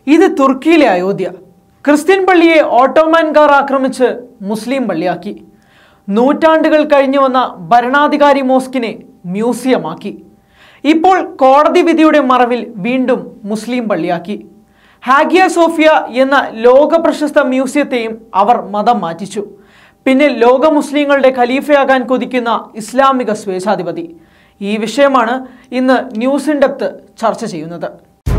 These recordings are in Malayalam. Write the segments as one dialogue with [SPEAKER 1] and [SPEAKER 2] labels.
[SPEAKER 1] ഇത് തുർക്കിയിലെ അയോധ്യ ക്രിസ്ത്യൻ പള്ളിയെ ഓട്ടോമാൻകാർ ആക്രമിച്ച് മുസ്ലിം പള്ളിയാക്കി നൂറ്റാണ്ടുകൾ കഴിഞ്ഞു വന്ന ഭരണാധികാരി മോസ്കിനെ മ്യൂസിയമാക്കി ഇപ്പോൾ കോടതി വിധിയുടെ മറവിൽ വീണ്ടും മുസ്ലിം പള്ളിയാക്കി ഹാഗിയ സോഫിയ എന്ന ലോക പ്രശസ്ത മ്യൂസിയത്തെയും അവർ മതം മാറ്റിച്ചു പിന്നെ ലോക മുസ്ലിങ്ങളുടെ ഖലീഫയാകാൻ കൊതിക്കുന്ന ഇസ്ലാമിക സ്വേച്ഛാധിപതി ഈ വിഷയമാണ് ഇന്ന് ന്യൂസ് ഇൻ ഡെപ്ത് ചർച്ച ചെയ്യുന്നത്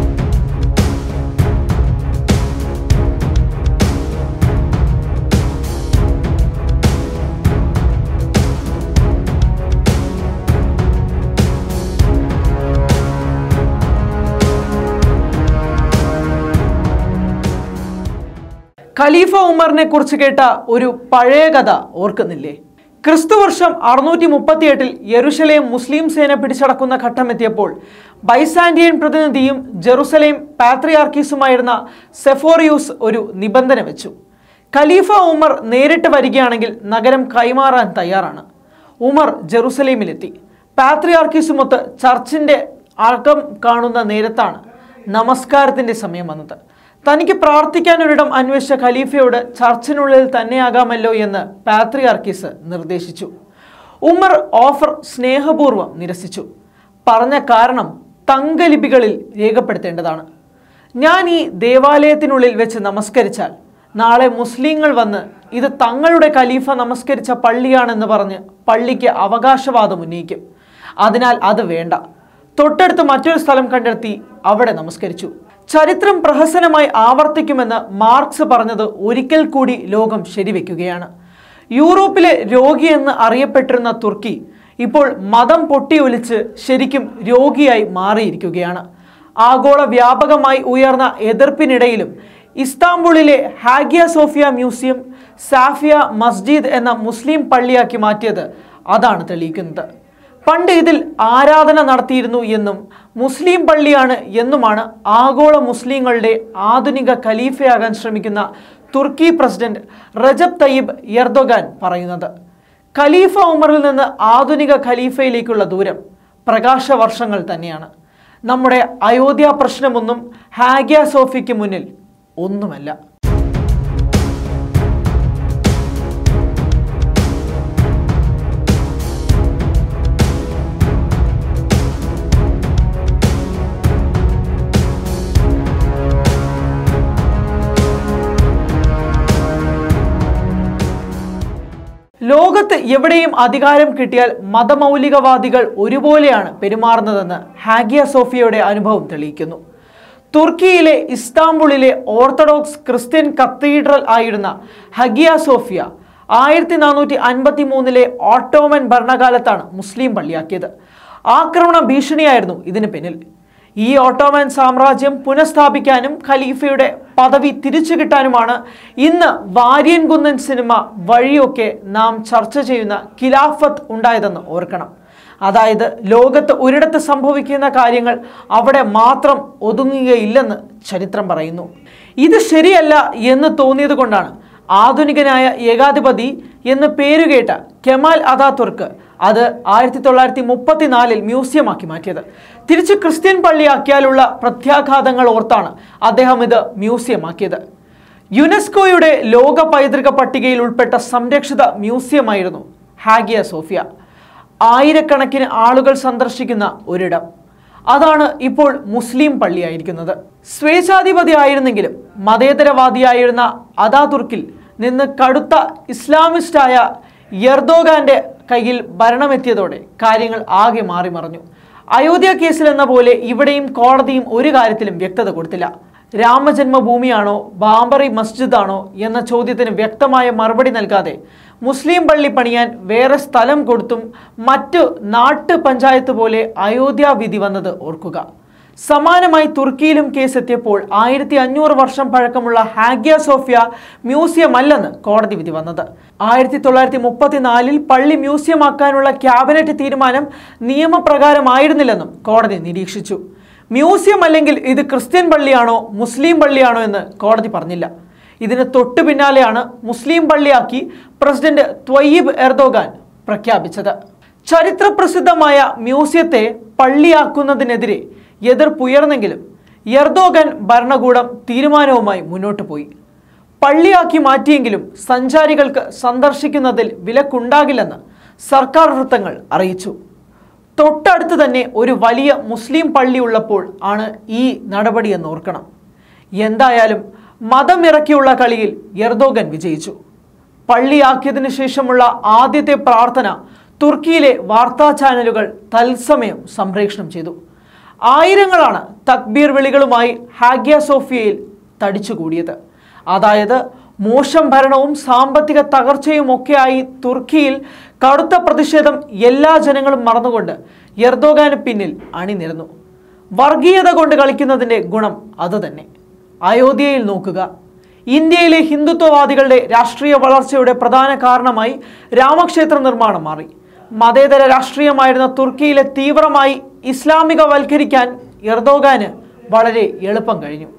[SPEAKER 1] ഖലീഫ ഉമറിനെ കുറിച്ച് കേട്ട ഒരു പഴയ കഥ ഓർക്കുന്നില്ലേ ക്രിസ്തുവർഷം അറുന്നൂറ്റി മുപ്പത്തിയെട്ടിൽ യെരുഷലേം മുസ്ലിം സേന പിടിച്ചടക്കുന്ന ഘട്ടമെത്തിയപ്പോൾ ബൈസാൻഡിയൻ പ്രതിനിധിയും ജെറുസലേം പാത്രിയാർക്കീസുമായിരുന്ന സെഫോറിയൂസ് ഒരു നിബന്ധന വെച്ചു ഖലീഫ ഉമർ നേരിട്ട് വരികയാണെങ്കിൽ നഗരം കൈമാറാൻ തയ്യാറാണ് ഉമർ ജെറുസലേമിലെത്തി പാത്രിയാർക്കീസുമൊത്ത് ചർച്ചിന്റെ അകം കാണുന്ന നേരത്താണ് നമസ്കാരത്തിന്റെ സമയം വന്നത് തനിക്ക് പ്രാർത്ഥിക്കാൻ ഒരിടം അന്വേഷിച്ച ഖലീഫയോട് ചർച്ചിനുള്ളിൽ തന്നെയാകാമല്ലോ എന്ന് പാത്രിയാർക്കീസ് നിർദ്ദേശിച്ചു ഉമർ ഓഫർ സ്നേഹപൂർവ്വം നിരസിച്ചു പറഞ്ഞ കാരണം തങ്കലിപികളിൽ രേഖപ്പെടുത്തേണ്ടതാണ് ഞാൻ ഈ ദേവാലയത്തിനുള്ളിൽ വെച്ച് നമസ്കരിച്ചാൽ നാളെ മുസ്ലിങ്ങൾ വന്ന് ഇത് തങ്ങളുടെ ഖലീഫ നമസ്കരിച്ച പള്ളിയാണെന്ന് പറഞ്ഞ് പള്ളിക്ക് അവകാശവാദം ഉന്നയിക്കും അതിനാൽ അത് വേണ്ട തൊട്ടടുത്ത് മറ്റൊരു സ്ഥലം കണ്ടെത്തി അവിടെ നമസ്കരിച്ചു ചരിത്രം പ്രഹസനമായി ആവർത്തിക്കുമെന്ന് മാർക്സ് പറഞ്ഞത് ഒരിക്കൽ കൂടി ലോകം ശരിവെക്കുകയാണ് യൂറോപ്പിലെ രോഗിയെന്ന് അറിയപ്പെട്ടിരുന്ന തുർക്കി ഇപ്പോൾ മതം പൊട്ടിയൊലിച്ച് ശരിക്കും രോഗിയായി മാറിയിരിക്കുകയാണ് ആഗോള വ്യാപകമായി ഉയർന്ന എതിർപ്പിനിടയിലും ഇസ്താംബുളിലെ ഹാഗിയ സോഫിയ മ്യൂസിയം സാഫിയ മസ്ജിദ് എന്ന മുസ്ലിം പള്ളിയാക്കി മാറ്റിയത് അതാണ് തെളിയിക്കുന്നത് പണ്ട് ഇതിൽ ആരാധന നടത്തിയിരുന്നു എന്നും മുസ്ലിം പള്ളിയാണ് എന്നുമാണ് ആഗോള മുസ്ലിങ്ങളുടെ ആധുനിക ഖലീഫയാകാൻ ശ്രമിക്കുന്ന തുർക്കി പ്രസിഡന്റ് റജബ് തയ്യിബ് എർദോഗാൻ പറയുന്നത് ഖലീഫ ഉമറിൽ നിന്ന് ആധുനിക ഖലീഫയിലേക്കുള്ള ദൂരം പ്രകാശവർഷങ്ങൾ തന്നെയാണ് നമ്മുടെ അയോധ്യ പ്രശ്നമൊന്നും ഹാഗിയ സോഫിക്ക് മുന്നിൽ ഒന്നുമല്ല ലോകത്ത് എവിടെയും അധികാരം കിട്ടിയാൽ മതമൗലികവാദികൾ ഒരുപോലെയാണ് പെരുമാറുന്നതെന്ന് ഹാഗിയ സോഫിയയുടെ അനുഭവം തെളിയിക്കുന്നു തുർക്കിയിലെ ഇസ്താംബുളിലെ ഓർത്തഡോക്സ് ക്രിസ്ത്യൻ കത്തീഡ്രൽ ആയിരുന്ന ഹഗിയ സോഫിയ ആയിരത്തി നാനൂറ്റി അൻപത്തി മൂന്നിലെ ഓട്ടോമൻ ഭരണകാലത്താണ് മുസ്ലിം പള്ളിയാക്കിയത് ആക്രമണ ഭീഷണിയായിരുന്നു ഇതിന് പിന്നിൽ ഈ ഓട്ടോമൻ സാമ്രാജ്യം പുനഃസ്ഥാപിക്കാനും ഖലീഫയുടെ പദവി തിരിച്ചു കിട്ടാനുമാണ് ഇന്ന് വാര്യൻ കുന്നൻ സിനിമ വഴിയൊക്കെ നാം ചർച്ച ചെയ്യുന്ന ഖിലാഫത്ത് ഉണ്ടായതെന്ന് ഓർക്കണം അതായത് ലോകത്ത് ഒരിടത്ത് സംഭവിക്കുന്ന കാര്യങ്ങൾ അവിടെ മാത്രം ഒതുങ്ങുകയില്ലെന്ന് ചരിത്രം പറയുന്നു ഇത് ശരിയല്ല എന്ന് തോന്നിയത് കൊണ്ടാണ് ആധുനികനായ ഏകാധിപതി എന്ന് പേരുകേട്ട കെമാൽ അതാതുർക്ക് അത് ആയിരത്തി തൊള്ളായിരത്തി മുപ്പത്തിനാലിൽ മ്യൂസിയമാക്കി മാറ്റിയത് തിരിച്ച് ക്രിസ്ത്യൻ പള്ളിയാക്കിയാലുള്ള പ്രത്യാഘാതങ്ങൾ ഓർത്താണ് അദ്ദേഹം ഇത് മ്യൂസിയമാക്കിയത് യുനെസ്കോയുടെ ലോക പൈതൃക പട്ടികയിൽ ഉൾപ്പെട്ട സംരക്ഷിത മ്യൂസിയമായിരുന്നു ഹാഗിയ സോഫിയ ആയിരക്കണക്കിന് ആളുകൾ സന്ദർശിക്കുന്ന ഒരിടം അതാണ് ഇപ്പോൾ മുസ്ലിം പള്ളിയായിരിക്കുന്നത് സ്വേച്ഛാധിപതി ആയിരുന്നെങ്കിലും മതേതരവാദിയായിരുന്ന അതാതുർക്കിൽ നിന്ന് കടുത്ത ഇസ്ലാമിസ്റ്റായ യർദോഗാന്റെ കയ്യിൽ ഭരണമെത്തിയതോടെ കാര്യങ്ങൾ ആകെ മാറി മറിഞ്ഞു അയോധ്യ കേസിൽ എന്ന പോലെ ഇവിടെയും കോടതിയും ഒരു കാര്യത്തിലും വ്യക്തത കൊടുത്തില്ല രാമജന്മഭൂമിയാണോ ബാബറി മസ്ജിദാണോ എന്ന ചോദ്യത്തിന് വ്യക്തമായ മറുപടി നൽകാതെ മുസ്ലിം പള്ളി പണിയാൻ വേറെ സ്ഥലം കൊടുത്തും മറ്റു നാട്ടു പഞ്ചായത്ത് പോലെ അയോധ്യ വിധി വന്നത് ഓർക്കുക സമാനമായി തുർക്കിയിലും കേസെത്തിയപ്പോൾ ആയിരത്തി അഞ്ഞൂറ് വർഷം പഴക്കമുള്ള ഹാഗിയ സോഫിയ മ്യൂസിയം അല്ലെന്ന് കോടതി വിധി വന്നത് ആയിരത്തി തൊള്ളായിരത്തി മുപ്പത്തിനാലിൽ പള്ളി മ്യൂസിയമാക്കാനുള്ള ക്യാബിനറ്റ് തീരുമാനം നിയമപ്രകാരമായിരുന്നില്ലെന്നും കോടതി നിരീക്ഷിച്ചു മ്യൂസിയം അല്ലെങ്കിൽ ഇത് ക്രിസ്ത്യൻ പള്ളിയാണോ മുസ്ലിം പള്ളിയാണോ എന്ന് കോടതി പറഞ്ഞില്ല ഇതിന് തൊട്ടു പിന്നാലെയാണ് മുസ്ലിം പള്ളിയാക്കി പ്രസിഡന്റ് ത്വയ്യിബ് എർദോഗാൻ പ്രഖ്യാപിച്ചത് ചരിത്രപ്രസിദ്ധമായ മ്യൂസിയത്തെ പള്ളിയാക്കുന്നതിനെതിരെ എതിർപ്പുയർന്നെങ്കിലും എർദോഗൻ ഭരണകൂടം തീരുമാനവുമായി മുന്നോട്ട് പോയി പള്ളിയാക്കി മാറ്റിയെങ്കിലും സഞ്ചാരികൾക്ക് സന്ദർശിക്കുന്നതിൽ വിലക്കുണ്ടാകില്ലെന്ന് സർക്കാർ വൃത്തങ്ങൾ അറിയിച്ചു തൊട്ടടുത്ത് തന്നെ ഒരു വലിയ മുസ്ലിം പള്ളി ഉള്ളപ്പോൾ ആണ് ഈ നടപടിയെന്ന് ഓർക്കണം എന്തായാലും മതമിറക്കിയുള്ള കളിയിൽ എർദോഗൻ വിജയിച്ചു പള്ളിയാക്കിയതിനു ശേഷമുള്ള ആദ്യത്തെ പ്രാർത്ഥന തുർക്കിയിലെ വാർത്താ ചാനലുകൾ തത്സമയം സംപ്രേഷണം ചെയ്തു ആയിരങ്ങളാണ് തക്ബീർ വിളികളുമായി ഹാഗ്യ സോഫിയയിൽ തടിച്ചുകൂടിയത് അതായത് മോശം ഭരണവും സാമ്പത്തിക തകർച്ചയും ഒക്കെയായി തുർക്കിയിൽ കടുത്ത പ്രതിഷേധം എല്ലാ ജനങ്ങളും മറന്നുകൊണ്ട് എർദോഗാന് പിന്നിൽ അണിനിരന്നു വർഗീയത കൊണ്ട് കളിക്കുന്നതിൻ്റെ ഗുണം അതുതന്നെ അയോധ്യയിൽ നോക്കുക ഇന്ത്യയിലെ ഹിന്ദുത്വവാദികളുടെ രാഷ്ട്രീയ വളർച്ചയുടെ പ്രധാന കാരണമായി രാമക്ഷേത്ര നിർമ്മാണം മാറി മതേതര രാഷ്ട്രീയമായിരുന്ന തുർക്കിയിലെ തീവ്രമായി ഇസ്ലാമികവൽക്കരിക്കാൻ എർദോഗാന് വളരെ എളുപ്പം കഴിഞ്ഞു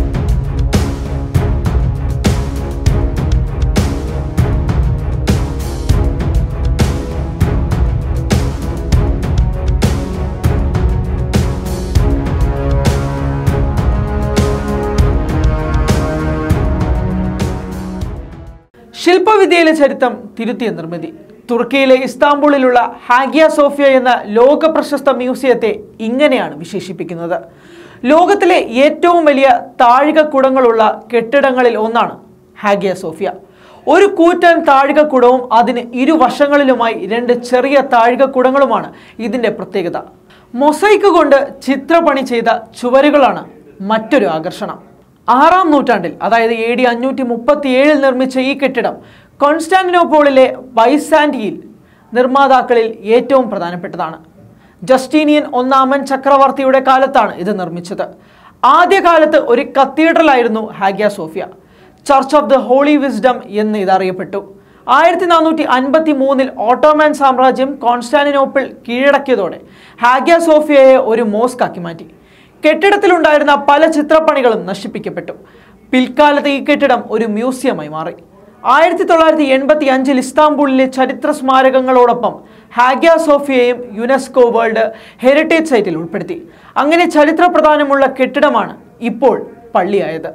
[SPEAKER 1] ശില്പവിദ്യയിലെ ചരിത്രം തിരുത്തിയ നിർമ്മിതി തുർക്കിയിലെ ഇസ്താംബുളിലുള്ള ഹാഗിയ സോഫിയ എന്ന ലോക പ്രശസ്ത മ്യൂസിയത്തെ ഇങ്ങനെയാണ് വിശേഷിപ്പിക്കുന്നത് ലോകത്തിലെ ഏറ്റവും വലിയ താഴികക്കുടങ്ങളുള്ള കെട്ടിടങ്ങളിൽ ഒന്നാണ് ഹാഗിയ സോഫിയ ഒരു കൂറ്റൻ താഴികക്കുടവും അതിന് ഇരുവശങ്ങളിലുമായി രണ്ട് ചെറിയ താഴികക്കുടങ്ങളുമാണ് ഇതിൻ്റെ പ്രത്യേകത മൊസൈക്ക് കൊണ്ട് ചിത്രപണി ചെയ്ത ചുവരുകളാണ് മറ്റൊരു ആകർഷണം ആറാം നൂറ്റാണ്ടിൽ അതായത് എ ഡി അഞ്ഞൂറ്റി മുപ്പത്തി ഏഴിൽ നിർമ്മിച്ച ഈ കെട്ടിടം കോൺസ്റ്റാന്റിനോപ്പോളിലെ ബൈസാൻഡിയിൽ നിർമ്മാതാക്കളിൽ ഏറ്റവും പ്രധാനപ്പെട്ടതാണ് ജസ്റ്റീനിയൻ ഒന്നാമൻ ചക്രവർത്തിയുടെ കാലത്താണ് ഇത് നിർമ്മിച്ചത് ആദ്യകാലത്ത് ഒരു കത്തീഡ്രലായിരുന്നു Hagia Sophia church of the holy wisdom എന്ന് ഇത് അറിയപ്പെട്ടു ആയിരത്തി നാനൂറ്റി അൻപത്തി മൂന്നിൽ ഓട്ടോമാൻ സാമ്രാജ്യം കോൺസ്റ്റാന്റിനോപ്പിൾ കീഴടക്കിയതോടെ ഹാഗ്യ സോഫിയയെ ഒരു മോസ്ക് ആക്കി മാറ്റി കെട്ടിടത്തിലുണ്ടായിരുന്ന പല ചിത്രപ്പണികളും നശിപ്പിക്കപ്പെട്ടു പിൽക്കാലത്ത് ഈ കെട്ടിടം ഒരു മ്യൂസിയമായി മാറി ആയിരത്തി തൊള്ളായിരത്തി എൺപത്തി അഞ്ചിൽ ഇസ്താംബൂളിലെ ചരിത്ര സ്മാരകങ്ങളോടൊപ്പം ഹാഗ്യ സോഫിയയും യുനെസ്കോ വേൾഡ് ഹെറിറ്റേജ് സൈറ്റിൽ ഉൾപ്പെടുത്തി അങ്ങനെ ചരിത്ര പ്രധാനമുള്ള കെട്ടിടമാണ് ഇപ്പോൾ പള്ളിയായത്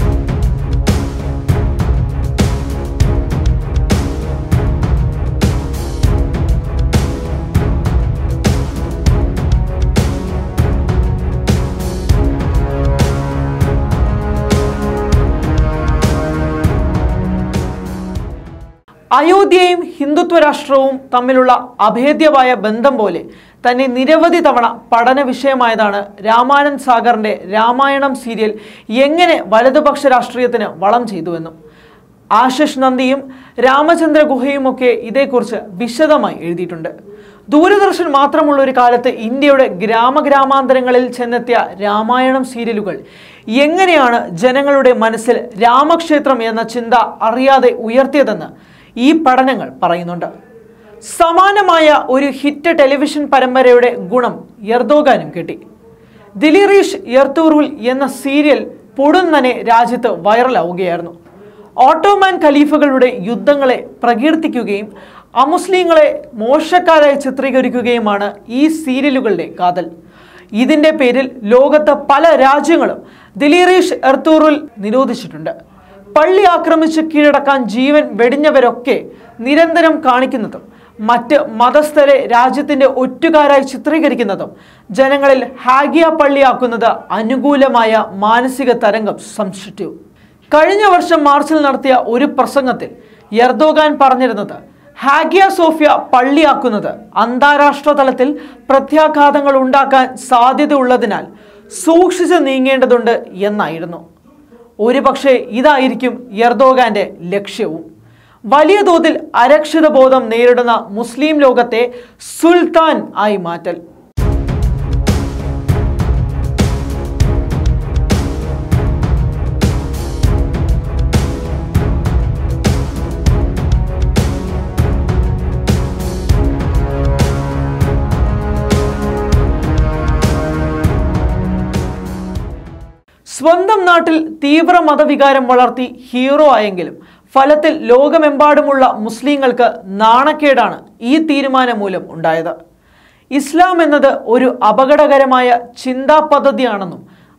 [SPEAKER 1] അയോധ്യയും ഹിന്ദുത്വ രാഷ്ട്രവും തമ്മിലുള്ള അഭേദ്യമായ ബന്ധം പോലെ തന്നെ നിരവധി തവണ പഠന വിഷയമായതാണ് രാമാനന്ദ് സാഗറിന്റെ രാമായണം സീരിയൽ എങ്ങനെ വലതുപക്ഷ രാഷ്ട്രീയത്തിന് വളം ചെയ്തുവെന്നും ആശിഷ് നന്ദിയും രാമചന്ദ്ര ഗുഹയുമൊക്കെ ഇതേക്കുറിച്ച് വിശദമായി എഴുതിയിട്ടുണ്ട് ദൂരദർശൻ മാത്രമുള്ള ഒരു കാലത്ത് ഇന്ത്യയുടെ ഗ്രാമഗ്രാമാന്തരങ്ങളിൽ ചെന്നെത്തിയ രാമായണം സീരിയലുകൾ എങ്ങനെയാണ് ജനങ്ങളുടെ മനസ്സിൽ രാമക്ഷേത്രം എന്ന ചിന്ത അറിയാതെ ഉയർത്തിയതെന്ന് ഈ പഠനങ്ങൾ പറയുന്നുണ്ട് സമാനമായ ഒരു ഹിറ്റ് ടെലിവിഷൻ പരമ്പരയുടെ ഗുണം എർദോഗാനും കിട്ടി ദിലിറീഷ് എർത്തൂറുൽ എന്ന സീരിയൽ പൊടുന്നനെ രാജ്യത്ത് വൈറലാവുകയായിരുന്നു ഓട്ടോമാൻ ഖലീഫകളുടെ യുദ്ധങ്ങളെ പ്രകീർത്തിക്കുകയും അമുസ്ലിങ്ങളെ മോശക്കാരായി ചിത്രീകരിക്കുകയുമാണ് ഈ സീരിയലുകളുടെ കാതൽ ഇതിൻ്റെ പേരിൽ ലോകത്തെ പല രാജ്യങ്ങളും ദിലീറീഷ് എർത്തൂറുൽ നിരോധിച്ചിട്ടുണ്ട് പള്ളി ആക്രമിച്ച് കീഴടക്കാൻ ജീവൻ വെടിഞ്ഞവരൊക്കെ നിരന്തരം കാണിക്കുന്നതും മറ്റ് മതസ്ഥരെ രാജ്യത്തിന്റെ ഒറ്റുകാരായി ചിത്രീകരിക്കുന്നതും ജനങ്ങളിൽ ഹാഗിയ പള്ളിയാക്കുന്നത് അനുകൂലമായ മാനസിക തരംഗം സൃഷ്ടിച്ചു കഴിഞ്ഞ വർഷം മാർച്ചിൽ നടത്തിയ ഒരു പ്രസംഗത്തിൽ എർദോഗാൻ പറഞ്ഞിരുന്നത് ഹാഗിയ സോഫിയ പള്ളിയാക്കുന്നത് അന്താരാഷ്ട്ര തലത്തിൽ പ്രത്യാഘാതങ്ങൾ ഉണ്ടാക്കാൻ സാധ്യതയുള്ളതിനാൽ സൂക്ഷിച്ച് നീങ്ങേണ്ടതുണ്ട് എന്നായിരുന്നു ഒരുപക്ഷെ ഇതായിരിക്കും എർദോഗാന്റെ ലക്ഷ്യവും വലിയ തോതിൽ അരക്ഷിത ബോധം നേരിടുന്ന മുസ്ലിം ലോകത്തെ സുൽത്താൻ ആയി മാറ്റൽ സ്വന്തം നാട്ടിൽ തീവ്ര മതവികാരം വളർത്തി ഹീറോ ആയെങ്കിലും ഫലത്തിൽ ലോകമെമ്പാടുമുള്ള മുസ്ലിങ്ങൾക്ക് നാണക്കേടാണ് ഈ തീരുമാനം മൂലം ഉണ്ടായത് ഇസ്ലാം എന്നത് ഒരു അപകടകരമായ ചിന്താ പദ്ധതിയാണെന്നും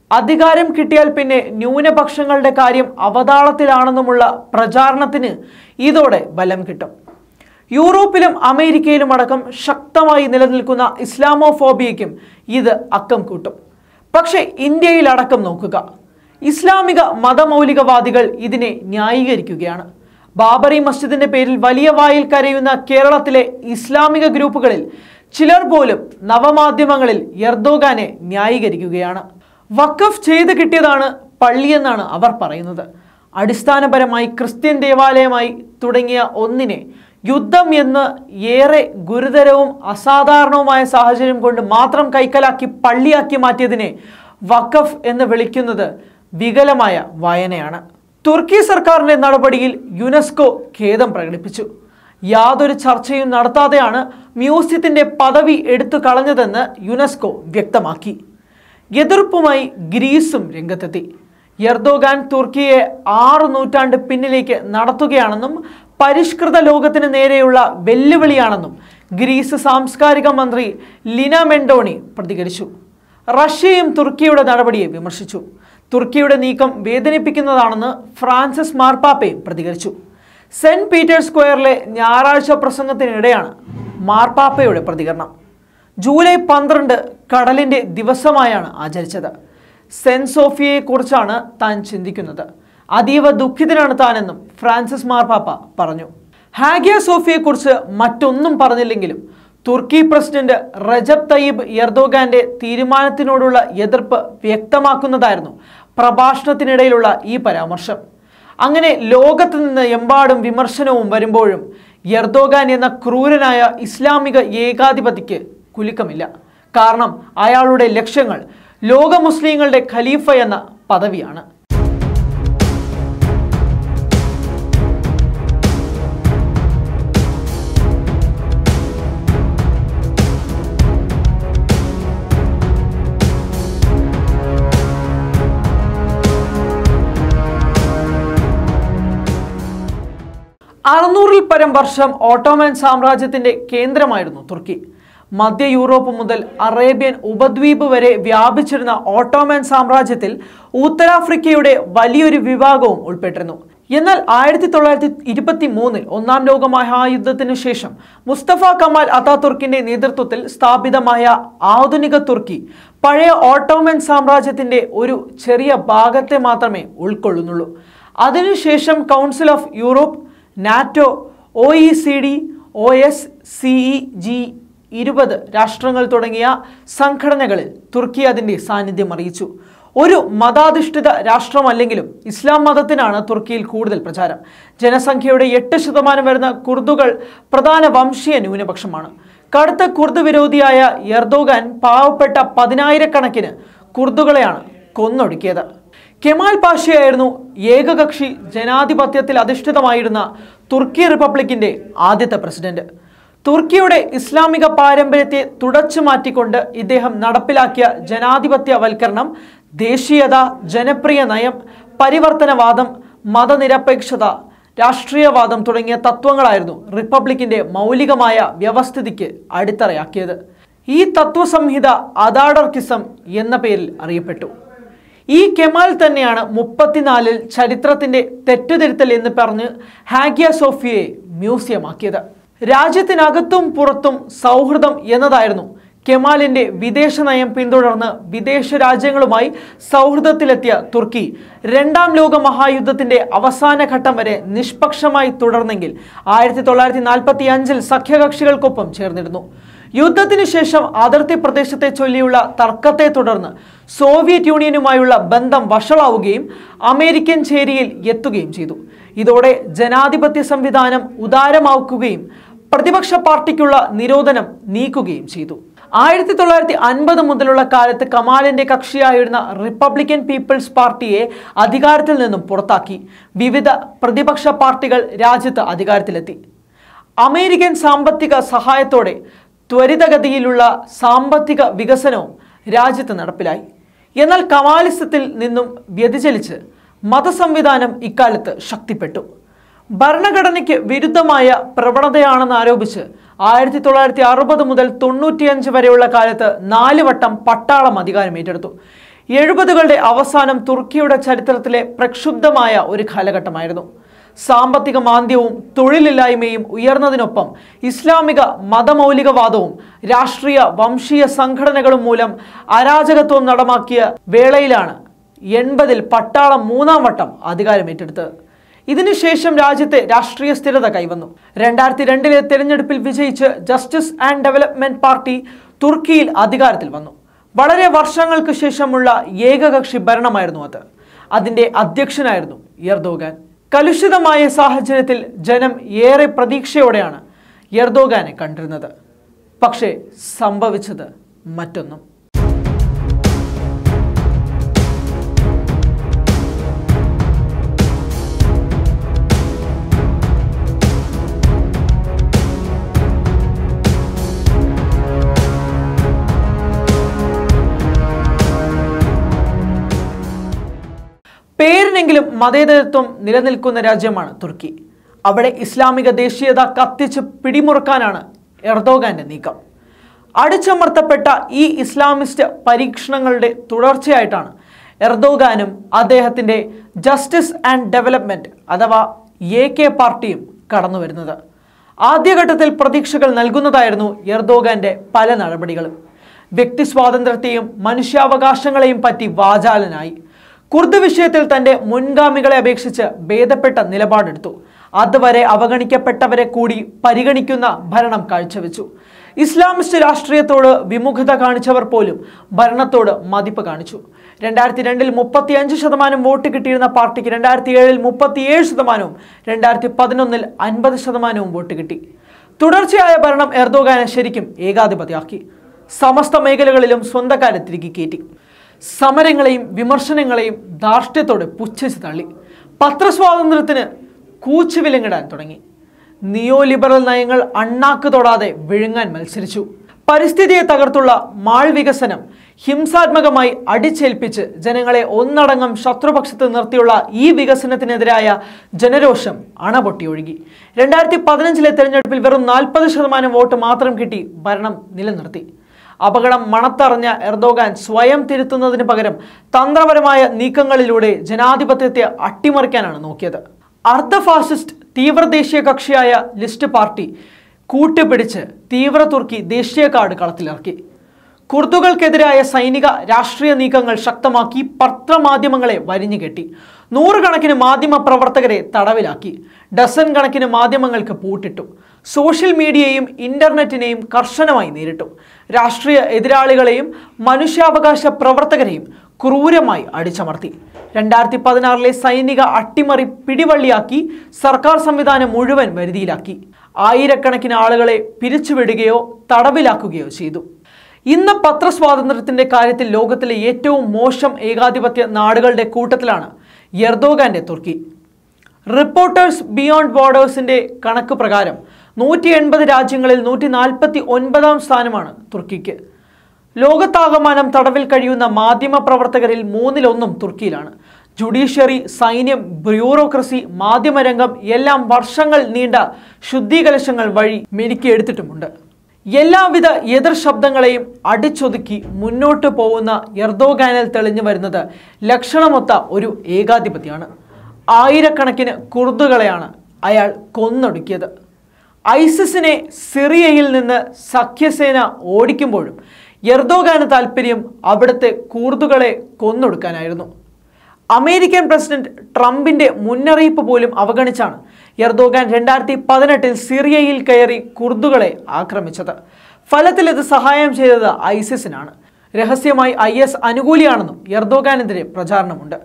[SPEAKER 1] അധികാരം കിട്ടിയാൽ പിന്നെ ന്യൂനപക്ഷങ്ങളുടെ കാര്യം അവതാളത്തിലാണെന്നുമുള്ള പ്രചാരണത്തിന് ഇതോടെ ബലം കിട്ടും യൂറോപ്പിലും അമേരിക്കയിലും അടക്കം ശക്തമായി നിലനിൽക്കുന്ന ഇസ്ലാമോഫോബിയയ്ക്കും ഇത് അക്കം കൂട്ടും പക്ഷേ ഇന്ത്യയിൽ അടക്കം നോക്കുക ഇസ്ലാമിക മതമൗലികവാദികൾ ഇതിനെ ന്യായീകരിക്കുകയാണ് ബാബറി മസ്ജിദിന്റെ പേരിൽ വലിയ വായിൽ കരയുന്ന കേരളത്തിലെ ഇസ്ലാമിക ഗ്രൂപ്പുകളിൽ ചിലർ പോലും നവമാധ്യമങ്ങളിൽ എർദോഗാനെ ന്യായീകരിക്കുകയാണ് വഖഫ് ചെയ്ത് കിട്ടിയതാണ് പള്ളിയെന്നാണ് അവർ പറയുന്നത് അടിസ്ഥാനപരമായി ക്രിസ്ത്യൻ ദേവാലയമായി തുടങ്ങിയ ഒന്നിനെ യുദ്ധം എന്ന് ഏറെ ഗുരുതരവും അസാധാരണവുമായ സാഹചര്യം കൊണ്ട് മാത്രം കൈക്കലാക്കി പള്ളിയാക്കി മാറ്റിയതിനെ വഖഫ് എന്ന് വിളിക്കുന്നത് വികലമായ വായനയാണ് തുർക്കി സർക്കാരിന്റെ നടപടിയിൽ യുനെസ്കോ ഖേദം പ്രകടിപ്പിച്ചു യാതൊരു ചർച്ചയും നടത്താതെയാണ് മ്യൂസിയത്തിന്റെ പദവി എടുത്തു കളഞ്ഞതെന്ന് യുനെസ്കോ വ്യക്തമാക്കി എതിർപ്പുമായി ഗ്രീസും രംഗത്തെത്തി എർദോഗാൻ തുർക്കിയെ ആറ് നൂറ്റാണ്ട് പിന്നിലേക്ക് നടത്തുകയാണെന്നും പരിഷ്കൃത ലോകത്തിന് നേരെയുള്ള വെല്ലുവിളിയാണെന്നും ഗ്രീസ് സാംസ്കാരിക മന്ത്രി ലിന മെൻഡോണി പ്രതികരിച്ചു റഷ്യയും തുർക്കിയുടെ നടപടിയെ വിമർശിച്ചു തുർക്കിയുടെ നീക്കം വേദനിപ്പിക്കുന്നതാണെന്ന് ഫ്രാൻസിസ് മാർപ്പാപ്പയും പ്രതികരിച്ചു സെന്റ് പീറ്റേഴ്സ് സ്ക്വയറിലെ ഞായറാഴ്ച പ്രസംഗത്തിനിടെയാണ് മാർപ്പാപ്പയുടെ പ്രതികരണം ജൂലൈ പന്ത്രണ്ട് കടലിന്റെ ദിവസമായാണ് ആചരിച്ചത് സെന്റ് സോഫിയയെക്കുറിച്ചാണ് താൻ ചിന്തിക്കുന്നത് അതീവ ദുഃഖിതനാണ് താനെന്നും ഫ്രാൻസിസ് മാർപ്പാപ്പ പറഞ്ഞു ഹാഗിയ സോഫിയെക്കുറിച്ച് മറ്റൊന്നും പറഞ്ഞില്ലെങ്കിലും തുർക്കി പ്രസിഡന്റ് റജബ് തയ്യിബ് എർദോഗാന്റെ തീരുമാനത്തിനോടുള്ള എതിർപ്പ് വ്യക്തമാക്കുന്നതായിരുന്നു പ്രഭാഷണത്തിനിടയിലുള്ള ഈ പരാമർശം അങ്ങനെ ലോകത്ത് നിന്ന് എമ്പാടും വിമർശനവും വരുമ്പോഴും എർദോഗാൻ എന്ന ക്രൂരനായ ഇസ്ലാമിക ഏകാധിപതിക്ക് കുലുക്കമില്ല കാരണം അയാളുടെ ലക്ഷ്യങ്ങൾ ലോക മുസ്ലിങ്ങളുടെ ഖലീഫ എന്ന പദവിയാണ് അറുന്നൂറിൽ പരം വർഷം ഓട്ടോമൻ സാമ്രാജ്യത്തിന്റെ കേന്ദ്രമായിരുന്നു തുർക്കി മധ്യ യൂറോപ്പ് മുതൽ അറേബ്യൻ ഉപദ്വീപ് വരെ വ്യാപിച്ചിരുന്ന ഓട്ടോമൻ സാമ്രാജ്യത്തിൽ ഉത്തരാഫ്രിക്കയുടെ വലിയൊരു വിഭാഗവും ഉൾപ്പെട്ടിരുന്നു എന്നാൽ ആയിരത്തി തൊള്ളായിരത്തി ഇരുപത്തി മൂന്നിൽ ഒന്നാം ലോക മഹായുദ്ധത്തിനു ശേഷം മുസ്തഫ കമാൽ അതാതുർക്കിന്റെ നേതൃത്വത്തിൽ സ്ഥാപിതമായ ആധുനിക തുർക്കി പഴയ ഓട്ടോമൻ സാമ്രാജ്യത്തിന്റെ ഒരു ചെറിയ ഭാഗത്തെ മാത്രമേ ഉൾക്കൊള്ളുന്നുള്ളൂ അതിനുശേഷം council of Europe NATO O E C D O S CE G ഇരുപത് രാഷ്ട്രങ്ങൾ തുടങ്ങിയ സംഘടനകളിൽ തുർക്കി അതിൻ്റെ സാന്നിധ്യം അറിയിച്ചു ഒരു മതാധിഷ്ഠിത രാഷ്ട്രമല്ലെങ്കിലും ഇസ്ലാം മതത്തിനാണ് തുർക്കിയിൽ കൂടുതൽ പ്രചാരം ജനസംഖ്യയുടെ എട്ട് ശതമാനം വരുന്ന കുർദുകൾ പ്രധാന വംശീയ ന്യൂനപക്ഷമാണ് കടുത്ത കുർദ് വിരോധിയായ എർദോഗാൻ പാവപ്പെട്ട പതിനായിരക്കണക്കിന് കുർദുകളെയാണ് കൊന്നൊടുക്കിയത് കെമാൽ പാഷയായിരുന്നു ഏകകക്ഷി ജനാധിപത്യത്തിൽ അധിഷ്ഠിതമായിരുന്ന തുർക്കി റിപ്പബ്ലിക്കിന്റെ ആദ്യത്തെ പ്രസിഡന്റ് തുർക്കിയുടെ ഇസ്ലാമിക പാരമ്പര്യത്തെ തുടച്ചു മാറ്റിക്കൊണ്ട് ഇദ്ദേഹം നടപ്പിലാക്കിയ ജനാധിപത്യവൽക്കരണം ദേശീയത ജനപ്രിയ നയം പരിവർത്തനവാദം മതനിരപേക്ഷത രാഷ്ട്രീയവാദം തുടങ്ങിയ തത്വങ്ങളായിരുന്നു റിപ്പബ്ലിക്കിന്റെ മൗലികമായ വ്യവസ്ഥിതിക്ക് അടിത്തറയാക്കിയത് ഈ തത്വസംഹിത അദാഡർക്കിസം എന്ന പേരിൽ അറിയപ്പെട്ടു ഈ കെമാൽ തന്നെയാണ് മുപ്പത്തിനാലിൽ ചരിത്രത്തിന്റെ തെറ്റുതിരുത്തൽ എന്ന് പറഞ്ഞ് ഹാഗിയ സോഫിയയെ മ്യൂസിയമാക്കിയത് രാജ്യത്തിനകത്തും പുറത്തും സൗഹൃദം എന്നതായിരുന്നു കെമാലിന്റെ വിദേശ നയം പിന്തുടർന്ന് വിദേശ രാജ്യങ്ങളുമായി സൗഹൃദത്തിലെത്തിയ തുർക്കി രണ്ടാം ലോക മഹായുദ്ധത്തിന്റെ അവസാന ഘട്ടം വരെ നിഷ്പക്ഷമായി തുടർന്നെങ്കിൽ ആയിരത്തി തൊള്ളായിരത്തി നാൽപ്പത്തി അഞ്ചിൽ സഖ്യകക്ഷികൾക്കൊപ്പം ചേർന്നിരുന്നു യുദ്ധത്തിനു ശേഷം അതിർത്തി പ്രദേശത്തെ ചൊല്ലിയുള്ള തർക്കത്തെ തുടർന്ന് സോവിയറ്റ് യൂണിയനുമായുള്ള ബന്ധം വഷളാവുകയും അമേരിക്കൻ ചേരിയിൽ എത്തുകയും ചെയ്തു ഇതോടെ ജനാധിപത്യ സംവിധാനം ഉദാരമാക്കുകയും പ്രതിപക്ഷ പാർട്ടിക്കുള്ള നിരോധനം നീക്കുകയും ചെയ്തു ആയിരത്തി തൊള്ളായിരത്തി അൻപത് മുതലുള്ള കാലത്ത് കമാലിന്റെ കക്ഷിയായിരുന്ന റിപ്പബ്ലിക്കൻ പീപ്പിൾസ് പാർട്ടിയെ അധികാരത്തിൽ നിന്നും പുറത്താക്കി വിവിധ പ്രതിപക്ഷ പാർട്ടികൾ രാജ്യത്ത് അധികാരത്തിലെത്തി അമേരിക്കൻ സാമ്പത്തിക സഹായത്തോടെ ത്വരിതഗതിയിലുള്ള സാമ്പത്തിക വികസനവും രാജ്യത്ത് നടപ്പിലായി എന്നാൽ കമാലിസത്തിൽ നിന്നും വ്യതിചലിച്ച് മതസംവിധാനം ഇക്കാലത്ത് ശക്തിപ്പെട്ടു ഭരണഘടനയ്ക്ക് വിരുദ്ധമായ പ്രവണതയാണെന്ന് ആരോപിച്ച് ആയിരത്തി തൊള്ളായിരത്തി അറുപത് മുതൽ തൊണ്ണൂറ്റിയഞ്ച് വരെയുള്ള കാലത്ത് നാല് വട്ടം പട്ടാളം അധികാരം ഏറ്റെടുത്തു എഴുപതുകളുടെ അവസാനം തുർക്കിയുടെ ചരിത്രത്തിലെ പ്രക്ഷുബ്ധമായ ഒരു കാലഘട്ടമായിരുന്നു സാമ്പത്തിക മാന്ദ്യവും തൊഴിലില്ലായ്മയും ഉയർന്നതിനൊപ്പം ഇസ്ലാമിക മതമൗലികവാദവും രാഷ്ട്രീയ വംശീയ സംഘടനകളും മൂലം അരാജകത്വം നടമാക്കിയ വേളയിലാണ് എൺപതിൽ പട്ടാളം മൂന്നാം വട്ടം അധികാരമേറ്റെടുത്തത് ഇതിനുശേഷം രാജ്യത്തെ രാഷ്ട്രീയ സ്ഥിരത കൈവന്നു രണ്ടായിരത്തി രണ്ടിലെ തെരഞ്ഞെടുപ്പിൽ വിജയിച്ച് ജസ്റ്റിസ് ആൻഡ് ഡെവലപ്മെന്റ് പാർട്ടി തുർക്കിയിൽ അധികാരത്തിൽ വന്നു വളരെ വർഷങ്ങൾക്ക് ശേഷമുള്ള ഏകകക്ഷി ഭരണമായിരുന്നു അത് അതിന്റെ അധ്യക്ഷനായിരുന്നു എർദോഗാൻ കലുഷിതമായ സാഹചര്യത്തിൽ ജനം ഏറെ പ്രതീക്ഷയോടെയാണ് എർദോഗാനെ കണ്ടിരുന്നത് പക്ഷേ സംഭവിച്ചത് മറ്റൊന്നും പേരിനെങ്കിലും മതേതരത്വം നിലനിൽക്കുന്ന രാജ്യമാണ് തുർക്കി അവിടെ ഇസ്ലാമിക ദേശീയത കത്തിച്ച് പിടിമുറുക്കാനാണ് എർദോഗാന്റെ നീക്കം അടിച്ചമർത്തപ്പെട്ട ഈ ഇസ്ലാമിസ്റ്റ് പരീക്ഷണങ്ങളുടെ തുടർച്ചയായിട്ടാണ് എർദോഗാനും അദ്ദേഹത്തിൻ്റെ ജസ്റ്റിസ് ആൻഡ് ഡെവലപ്മെൻറ്റ് അഥവാ എ കെ പാർട്ടിയും കടന്നു വരുന്നത് ആദ്യഘട്ടത്തിൽ പ്രതീക്ഷകൾ നൽകുന്നതായിരുന്നു എർദോഗാന്റെ പല നടപടികളും വ്യക്തി സ്വാതന്ത്ര്യത്തെയും മനുഷ്യാവകാശങ്ങളെയും പറ്റി വാചാലനായി കുർദ് വിഷയത്തിൽ തന്റെ മുൻഗാമികളെ അപേക്ഷിച്ച് ഭേദപ്പെട്ട നിലപാടെടുത്തു അതുവരെ അവഗണിക്കപ്പെട്ടവരെ കൂടി പരിഗണിക്കുന്ന ഭരണം കാഴ്ചവെച്ചു ഇസ്ലാമിസ്റ്റ് രാഷ്ട്രീയത്തോട് വിമുഖത കാണിച്ചവർ പോലും ഭരണത്തോട് മതിപ്പ് കാണിച്ചു രണ്ടായിരത്തി രണ്ടിൽ മുപ്പത്തി അഞ്ച് ശതമാനം വോട്ട് കിട്ടിയിരുന്ന പാർട്ടിക്ക് രണ്ടായിരത്തി ഏഴിൽ മുപ്പത്തിയേഴ് ശതമാനവും രണ്ടായിരത്തി പതിനൊന്നിൽ അൻപത് ശതമാനവും വോട്ട് കിട്ടി തുടർച്ചയായ ഭരണം എർദോഗാനെ ശരിക്കും ഏകാധിപതിയാക്കി സമസ്ത മേഖലകളിലും സ്വന്തക്കാരെ തിരികെ കയറ്റി സമരങ്ങളെയും വിമർശനങ്ങളെയും ധാർഷ്ട്യത്തോടെ പുച്ഛിച്ച് തള്ളി പത്രസ്വാതന്ത്ര്യത്തിന് കൂച്ചുവിലങ്ങിടാൻ തുടങ്ങി നിയോ ലിബറൽ നയങ്ങൾ അണ്ണാക്ക് തൊടാതെ വിഴുങ്ങാൻ മത്സരിച്ചു പരിസ്ഥിതിയെ തകർത്തുള്ള മാൾ വികസനം ഹിംസാത്മകമായി അടിച്ചേൽപ്പിച്ച് ജനങ്ങളെ ഒന്നടങ്കം ശത്രുപക്ഷത്ത് നിർത്തിയുള്ള ഈ വികസനത്തിനെതിരായ ജനരോഷം അണപൊട്ടിയൊഴുകി രണ്ടായിരത്തി പതിനഞ്ചിലെ തെരഞ്ഞെടുപ്പിൽ വെറും നാൽപ്പത് ശതമാനം വോട്ട് മാത്രം കിട്ടി ഭരണം നിലനിർത്തി അപകടം മണത്തറിഞ്ഞ എർദോഗാൻ സ്വയം തിരുത്തുന്നതിന് പകരം തന്ത്രപരമായ നീക്കങ്ങളിലൂടെ ജനാധിപത്യത്തെ അട്ടിമറിക്കാനാണ് നോക്കിയത് അർദ്ധ ഫാസിസ്റ്റ് തീവ്രദേശീയ കക്ഷിയായ ലിസ്റ്റ് പാർട്ടി കൂട്ടുപിടിച്ച് തീവ്ര തുർക്കി ദേശീയ കാർഡ് കളത്തിലിറക്കി കുർദുകൾക്കെതിരായ സൈനിക രാഷ്ട്രീയ നീക്കങ്ങൾ ശക്തമാക്കി പത്രമാധ്യമങ്ങളെ വരിഞ്ഞുകെട്ടി നൂറുകണക്കിന് മാധ്യമ പ്രവർത്തകരെ തടവിലാക്കി ഡസൻ കണക്കിന് മാധ്യമങ്ങൾക്ക് പൂട്ടിട്ടു സോഷ്യൽ മീഡിയയും ഇന്റർനെറ്റിനെയും കർശനമായി നേരിട്ടു രാഷ്ട്രീയ എതിരാളികളെയും മനുഷ്യാവകാശ പ്രവർത്തകരെയും ക്രൂരമായി അടിച്ചമർത്തി രണ്ടായിരത്തി പതിനാറിലെ സൈനിക അട്ടിമറി പിടിവള്ളിയാക്കി സർക്കാർ സംവിധാനം മുഴുവൻ വരുതിയിലാക്കി ആയിരക്കണക്കിന് ആളുകളെ പിരിച്ചുവിടുകയോ തടവിലാക്കുകയോ ചെയ്തു ഇന്ന് പത്രസ്വാതന്ത്ര്യത്തിന്റെ കാര്യത്തിൽ ലോകത്തിലെ ഏറ്റവും മോശം ഏകാധിപത്യ നാടുകളുടെ കൂട്ടത്തിലാണ് എർദോഗാന്റെ തുർക്കി റിപ്പോർട്ടേഴ്സ് ബിയോണ്ട് ബോർഡേഴ്സിന്റെ കണക്ക് പ്രകാരം നൂറ്റി എൺപത് രാജ്യങ്ങളിൽ നൂറ്റി നാൽപ്പത്തി ഒൻപതാം സ്ഥാനമാണ് തുർക്കിക്ക് ലോകത്താകമാനം തടവിൽ കഴിയുന്ന മാധ്യമ പ്രവർത്തകരിൽ മൂന്നിലൊന്നും തുർക്കിയിലാണ് ജുഡീഷ്യറി സൈന്യം ബ്യൂറോക്രസി മാധ്യമരംഗം എല്ലാം വർഷങ്ങൾ നീണ്ട ശുദ്ധീകലശങ്ങൾ വഴി മെരുക്കിയെടുത്തിട്ടുമുണ്ട് എല്ലാവിധ എതിർ ശബ്ദങ്ങളെയും അടിച്ചൊതുക്കി മുന്നോട്ട് പോകുന്ന എർദോഗാനിൽ തെളിഞ്ഞു വരുന്നത് ലക്ഷണമൊത്ത ഒരു ഏകാധിപതിയാണ് ആയിരക്കണക്കിന് കുർദുകളെയാണ് അയാൾ കൊന്നൊടുക്കിയത് ഐസിസിനെ സിറിയയിൽ നിന്ന് സഖ്യസേന ഓടിക്കുമ്പോഴും എർദോഗാന് താല്പര്യം അവിടുത്തെ കൂർദുകളെ കൊന്നൊടുക്കാനായിരുന്നു അമേരിക്കൻ പ്രസിഡന്റ് ട്രംപിന്റെ മുന്നറിയിപ്പ് പോലും അവഗണിച്ചാണ് എർദോഗാൻ രണ്ടായിരത്തി പതിനെട്ടിൽ സിറിയയിൽ കയറി കുർദുകളെ ആക്രമിച്ചത് ഫലത്തിൽ ഇത് സഹായം ചെയ്തത് ഐസിസിനാണ് രഹസ്യമായി ഐ എസ് അനുകൂലിയാണെന്നും എർദോഗാനെതിരെ പ്രചാരണമുണ്ട്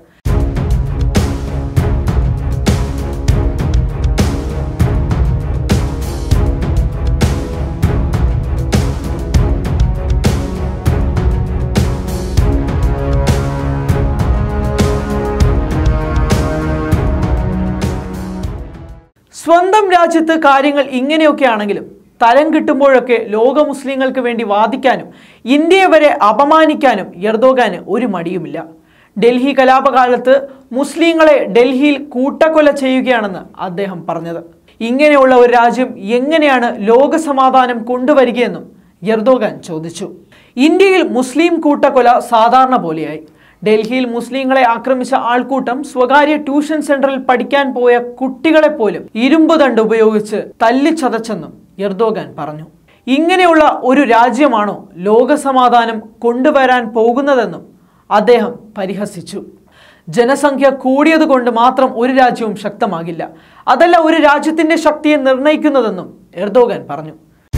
[SPEAKER 1] സ്വന്തം രാജ്യത്ത് കാര്യങ്ങൾ ഇങ്ങനെയൊക്കെ ആണെങ്കിലും തരം കിട്ടുമ്പോഴൊക്കെ ലോക മുസ്ലിങ്ങൾക്ക് വേണ്ടി വാദിക്കാനും ഇന്ത്യയെ വരെ അപമാനിക്കാനും എർദോഗാന് ഒരു മടിയുമില്ല ഡൽഹി കലാപകാലത്ത് മുസ്ലിങ്ങളെ ഡൽഹിയിൽ കൂട്ടക്കൊല ചെയ്യുകയാണെന്ന് അദ്ദേഹം പറഞ്ഞത് ഇങ്ങനെയുള്ള ഒരു രാജ്യം എങ്ങനെയാണ് ലോക സമാധാനം കൊണ്ടുവരികയെന്നും എർദോഗാൻ ചോദിച്ചു ഇന്ത്യയിൽ മുസ്ലിം കൂട്ടക്കൊല സാധാരണ പോലെയായി ഡൽഹിയിൽ മുസ്ലിങ്ങളെ ആക്രമിച്ച ആൾക്കൂട്ടം സ്വകാര്യ ട്യൂഷൻ സെന്ററിൽ പഠിക്കാൻ പോയ കുട്ടികളെ പോലും ഇരുമ്പ് ദണ്ട് ഉപയോഗിച്ച് തല്ലിച്ചതച്ചെന്നും എർദോഗാൻ പറഞ്ഞു ഇങ്ങനെയുള്ള ഒരു രാജ്യമാണോ ലോകസമാധാനം കൊണ്ടുവരാൻ പോകുന്നതെന്നും അദ്ദേഹം പരിഹസിച്ചു ജനസംഖ്യ കൂടിയതുകൊണ്ട് മാത്രം ഒരു രാജ്യവും ശക്തമാകില്ല അതല്ല ഒരു രാജ്യത്തിന്റെ ശക്തിയെ നിർണ്ണയിക്കുന്നതെന്നും എർദോഗാൻ പറഞ്ഞു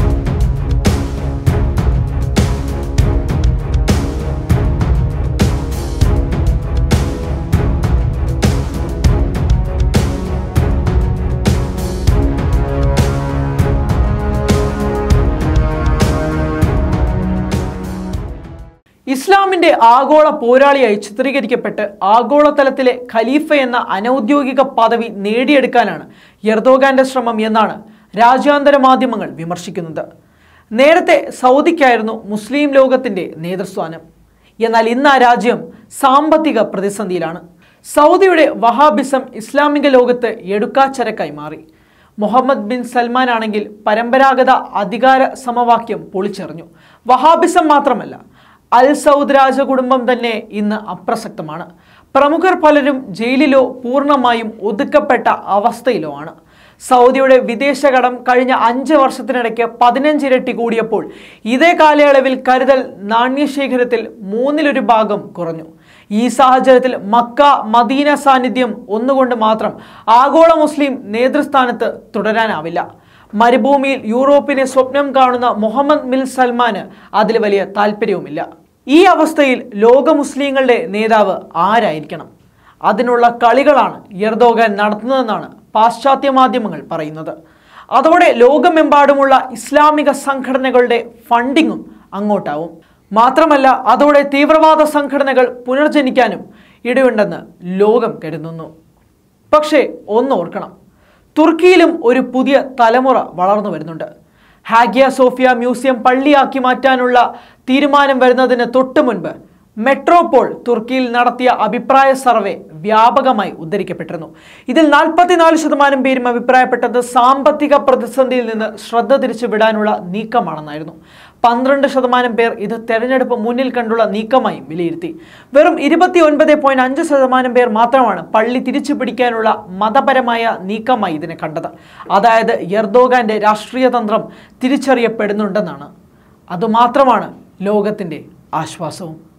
[SPEAKER 1] ഇസ്ലാമിന്റെ ആഗോള പോരാളിയായി ചിത്രീകരിക്കപ്പെട്ട് ആഗോളതലത്തിലെ ഖലീഫ എന്ന അനൗദ്യോഗിക പദവി നേടിയെടുക്കാനാണ് എർദോഗാന്റെ ശ്രമം എന്നാണ് രാജ്യാന്തര മാധ്യമങ്ങൾ വിമർശിക്കുന്നത് നേരത്തെ സൗദിക്കായിരുന്നു മുസ്ലിം ലോകത്തിന്റെ നേതൃസ്ഥാനം എന്നാൽ ഇന്ന് ആ രാജ്യം സാമ്പത്തിക പ്രതിസന്ധിയിലാണ് സൗദിയുടെ വഹാബിസം ഇസ്ലാമിക ലോകത്ത് എടുക്കാച്ചരക്കായി മാറി മുഹമ്മദ് ബിൻ സൽമാൻ ആണെങ്കിൽ പരമ്പരാഗത അധികാര സമവാക്യം പൊളിച്ചെറിഞ്ഞു വഹാബിസം മാത്രമല്ല അൽ സൗദ് രാജകുടുംബം തന്നെ ഇന്ന് അപ്രസക്തമാണ് പ്രമുഖർ പലരും ജയിലിലോ പൂർണ്ണമായും ഒതുക്കപ്പെട്ട അവസ്ഥയിലോ ആണ് സൗദിയുടെ വിദേശ കടം കഴിഞ്ഞ അഞ്ച് വർഷത്തിനിടയ്ക്ക് പതിനഞ്ചിരട്ടി കൂടിയപ്പോൾ ഇതേ കാലയളവിൽ കരുതൽ നാണ്യശേഖരത്തിൽ മൂന്നിലൊരു ഭാഗം കുറഞ്ഞു ഈ സാഹചര്യത്തിൽ മക്ക മദീന സാന്നിധ്യം ഒന്നുകൊണ്ട് മാത്രം ആഗോള മുസ്ലിം നേതൃസ്ഥാനത്ത് തുടരാനാവില്ല മരുഭൂമിയിൽ യൂറോപ്പിനെ സ്വപ്നം കാണുന്ന മുഹമ്മദ് ബിൻ സൽമാന് അതിൽ വലിയ താല്പര്യവുമില്ല ഈ അവസ്ഥയിൽ ലോക മുസ്ലിങ്ങളുടെ നേതാവ് ആരായിരിക്കണം അതിനുള്ള കളികളാണ് എർദോഗാൻ നടത്തുന്നതെന്നാണ് പാശ്ചാത്യ മാധ്യമങ്ങൾ പറയുന്നത് അതോടെ ലോകമെമ്പാടുമുള്ള ഇസ്ലാമിക സംഘടനകളുടെ ഫണ്ടിങ്ങും അങ്ങോട്ടാവും മാത്രമല്ല അതോടെ തീവ്രവാദ സംഘടനകൾ പുനർജനിക്കാനും ഇടയുണ്ടെന്ന് ലോകം കരുതുന്നു പക്ഷേ ഒന്ന് ഓർക്കണം തുർക്കിയിലും ഒരു പുതിയ തലമുറ വളർന്നു വരുന്നുണ്ട് ഹാഗിയ സോഫിയ മ്യൂസിയം പള്ളിയാക്കി മാറ്റാനുള്ള തീരുമാനം വരുന്നതിന് തൊട്ടു മുൻപ് മെട്രോപോൾ തുർക്കിയിൽ നടത്തിയ അഭിപ്രായ സർവേ വ്യാപകമായി ഉദ്ധരിക്കപ്പെട്ടിരുന്നു ഇതിൽ നാൽപ്പത്തിനാല് ശതമാനം പേരും അഭിപ്രായപ്പെട്ടത് സാമ്പത്തിക പ്രതിസന്ധിയിൽ നിന്ന് ശ്രദ്ധ തിരിച്ചു വിടാനുള്ള നീക്കമാണെന്നായിരുന്നു പന്ത്രണ്ട് ശതമാനം പേർ ഇത് തെരഞ്ഞെടുപ്പ് മുന്നിൽ കണ്ടുള്ള നീക്കമായി വിലയിരുത്തി വെറും ഇരുപത്തി ഒൻപത് പോയിന്റ് അഞ്ച് ശതമാനം പേർ മാത്രമാണ് പള്ളി തിരിച്ചു പിടിക്കാനുള്ള മതപരമായ നീക്കമായി ഇതിനെ കണ്ടത് അതായത് എർദോഗാന്റെ രാഷ്ട്രീയ തന്ത്രം തിരിച്ചറിയപ്പെടുന്നുണ്ടെന്നാണ് അതുമാത്രമാണ് ലോകത്തിന്റെ ആശ്വാസവും